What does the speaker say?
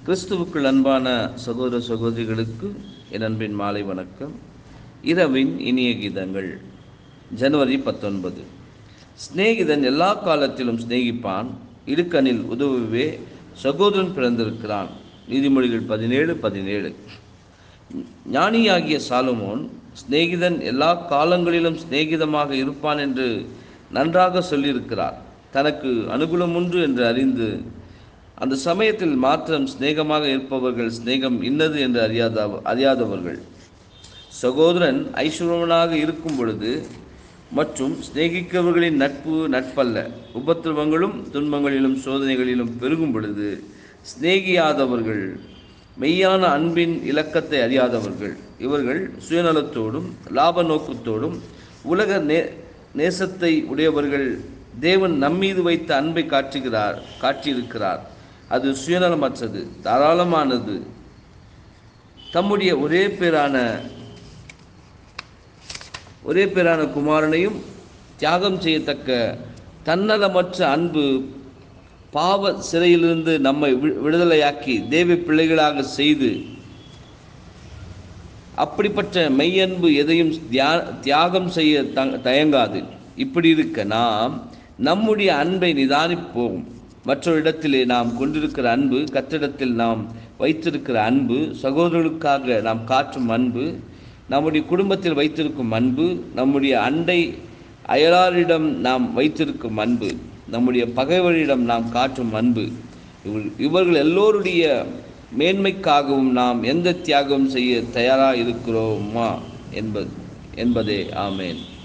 கிறிஸ்துவுக்குள் அன்பான சகோதர சகோதரிகளுக்கு என் அன்பின் மாலை வணக்கம் இரவின் இனிய கீதங்கள் ஜனவரி பத்தொன்பது சிநேகிதன் எல்லா காலத்திலும் சிநேகிப்பான் இடுக்கனில் உதவுவே சகோதரன் பிறந்திருக்கிறான் நீதிமொழிகள் பதினேழு பதினேழு ஞானியாகிய சாலமோன் சிநேகிதன் எல்லா காலங்களிலும் சிநேகிதமாக இருப்பான் என்று நன்றாக சொல்லியிருக்கிறார் தனக்கு அனுகூலம் உண்டு என்று அறிந்து அந்த சமயத்தில் மாத்திரம் சிநேகமாக இருப்பவர்கள் சிநேகம் இன்னது என்று அறியாத அறியாதவர்கள் சகோதரன் ஐஸ்வரவனாக இருக்கும் பொழுது மற்றும் சிநேகிக்கிறவர்களின் நட்பு நட்பல்ல உபத்திரவங்களும் துன்பங்களிலும் சோதனைகளிலும் பெருகும் பொழுது சிநேகியாதவர்கள் மெய்யான அன்பின் இலக்கத்தை அறியாதவர்கள் இவர்கள் சுயநலத்தோடும் லாப நோக்கத்தோடும் உலக நே நேசத்தை உடையவர்கள் தேவன் நம்மீது வைத்த அன்பை காட்டுகிறார் காட்டியிருக்கிறார் அது சுயநலமற்றது தாராளமானது தம்முடைய ஒரே பேரான ஒரே பேரான குமாரனையும் தியாகம் செய்யத்தக்க தன்னலமற்ற அன்பு பாவ சிறையிலிருந்து நம்மை வி- விடுதலையாக்கி தேவ பிள்ளைகளாக செய்து அப்படிப்பட்ட மெய்யன்பு எதையும் தியா தியாகம் செய்ய த தயங்காது இப்படி இருக்க நாம் நம்முடைய அன்பை நிதானிப்போம் மற்றொரு இடத்திலே நாம் கொண்டிருக்கிற அன்பு கத்திடத்தில் நாம் வைத்திருக்கிற அன்பு சகோதரர்களுக்காக நாம் காட்டும் அன்பு நம்முடைய குடும்பத்தில் வைத்திருக்கும் அன்பு நம்முடைய அண்டை அயலாரிடம் நாம் வைத்திருக்கும் அன்பு நம்முடைய பகைவரிடம் நாம் காட்டும் அன்பு இவர்கள் இவர்கள் எல்லோருடைய மேன்மைக்காகவும் நாம் எந்த தியாகம் செய்ய தயாராக இருக்கிறோமா என்பது என்பதே ஆமேன்